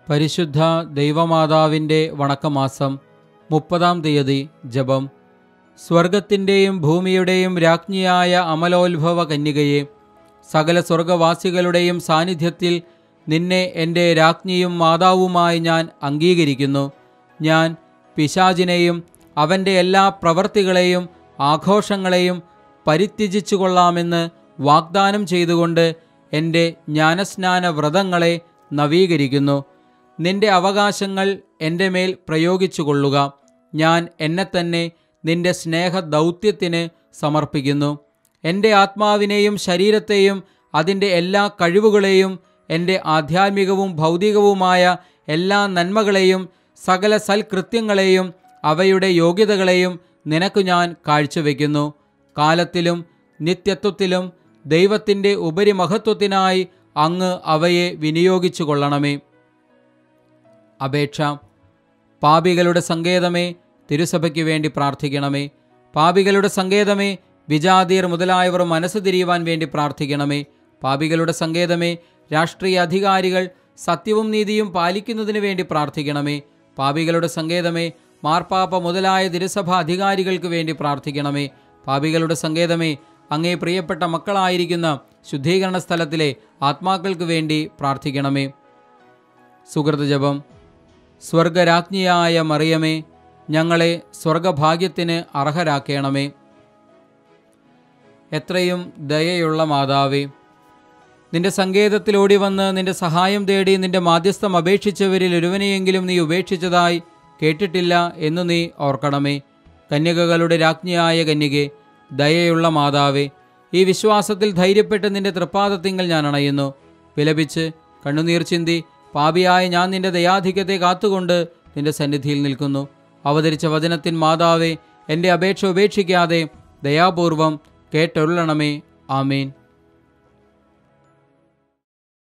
പരിശുദ്ധ ദൈവമാതാവിൻ്റെ വണക്കമാസം മുപ്പതാം തീയതി ജപം സ്വർഗത്തിൻ്റെയും ഭൂമിയുടെയും രാജ്ഞിയായ അമലോത്ഭവ കന്യകയെ സകല സ്വർഗവാസികളുടെയും സാന്നിധ്യത്തിൽ നിന്നെ എൻ്റെ രാജ്ഞിയും മാതാവുമായി ഞാൻ അംഗീകരിക്കുന്നു ഞാൻ പിശാചിനെയും അവൻ്റെ എല്ലാ പ്രവൃത്തികളെയും ആഘോഷങ്ങളെയും പരിത്യജിച്ചു കൊള്ളാമെന്ന് വാഗ്ദാനം ചെയ്തുകൊണ്ട് എൻ്റെ ജ്ഞാനസ്നാന വ്രതങ്ങളെ നവീകരിക്കുന്നു നിന്റെ അവകാശങ്ങൾ എൻ്റെ മേൽ പ്രയോഗിച്ചു കൊള്ളുക ഞാൻ എന്നെ തന്നെ നിന്റെ സ്നേഹ ദൗത്യത്തിന് സമർപ്പിക്കുന്നു എൻ്റെ ആത്മാവിനെയും ശരീരത്തെയും അതിൻ്റെ എല്ലാ കഴിവുകളെയും എൻ്റെ ആധ്യാത്മികവും ഭൗതികവുമായ എല്ലാ നന്മകളെയും സകല സൽകൃത്യങ്ങളെയും അവയുടെ യോഗ്യതകളെയും നിനക്ക് ഞാൻ കാഴ്ചവെക്കുന്നു കാലത്തിലും നിത്യത്വത്തിലും ദൈവത്തിൻ്റെ ഉപരിമഹത്വത്തിനായി അങ്ങ് അവയെ വിനിയോഗിച്ചു കൊള്ളണമേ അപേക്ഷ പാപികളുടെ സങ്കേതമേ തിരുസഭയ്ക്ക് വേണ്ടി പ്രാർത്ഥിക്കണമേ പാപികളുടെ സങ്കേതമേ വിജാതീർ മുതലായവർ മനസ്സ് തിരിയുവാൻ വേണ്ടി പ്രാർത്ഥിക്കണമേ പാപികളുടെ സങ്കേതമേ രാഷ്ട്രീയ അധികാരികൾ സത്യവും നീതിയും പാലിക്കുന്നതിന് വേണ്ടി പ്രാർത്ഥിക്കണമേ പാപികളുടെ സങ്കേതമേ മാർപ്പാപ്പ മുതലായ തിരുസഭ അധികാരികൾക്ക് വേണ്ടി പ്രാർത്ഥിക്കണമേ പാപികളുടെ സങ്കേതമേ അങ്ങേ പ്രിയപ്പെട്ട മക്കളായിരിക്കുന്ന ശുദ്ധീകരണ സ്ഥലത്തിലെ ആത്മാക്കൾക്ക് വേണ്ടി പ്രാർത്ഥിക്കണമേ സുഹൃതജപം സ്വർഗരാജ്ഞിയായ മറിയമേ ഞങ്ങളെ സ്വർഗഭാഗ്യത്തിന് അർഹരാക്കേണമേ എത്രയും ദയയുള്ള മാതാവേ നിന്റെ സങ്കേതത്തിൽ ഓടി വന്ന് നിന്റെ സഹായം തേടി നിന്റെ മാധ്യസ്ഥം അപേക്ഷിച്ചവരിൽ ഒരുവനെയെങ്കിലും നീ ഉപേക്ഷിച്ചതായി കേട്ടിട്ടില്ല എന്നു നീ ഓർക്കണമേ കന്യകകളുടെ രാജ്ഞിയായ കന്യകെ ദയയുള്ള മാതാവേ ഈ വിശ്വാസത്തിൽ ധൈര്യപ്പെട്ട് നിന്റെ തൃപ്പാദത്തിങ്കൽ ഞാൻ അണയുന്നു വിലപിച്ച് കണ്ണുനീർ ചിന്തി പാപിയായ ഞാൻ നിന്റെ ദയാധിക്യത്തെ കാത്തുകൊണ്ട് നിന്റെ സന്നിധിയിൽ നിൽക്കുന്നു അവതരിച്ച വചനത്തിൻ മാതാവേ എൻ്റെ അപേക്ഷ ഉപേക്ഷിക്കാതെ ദയാപൂർവം കേട്ടൊള്ളണമേ ആമേൻ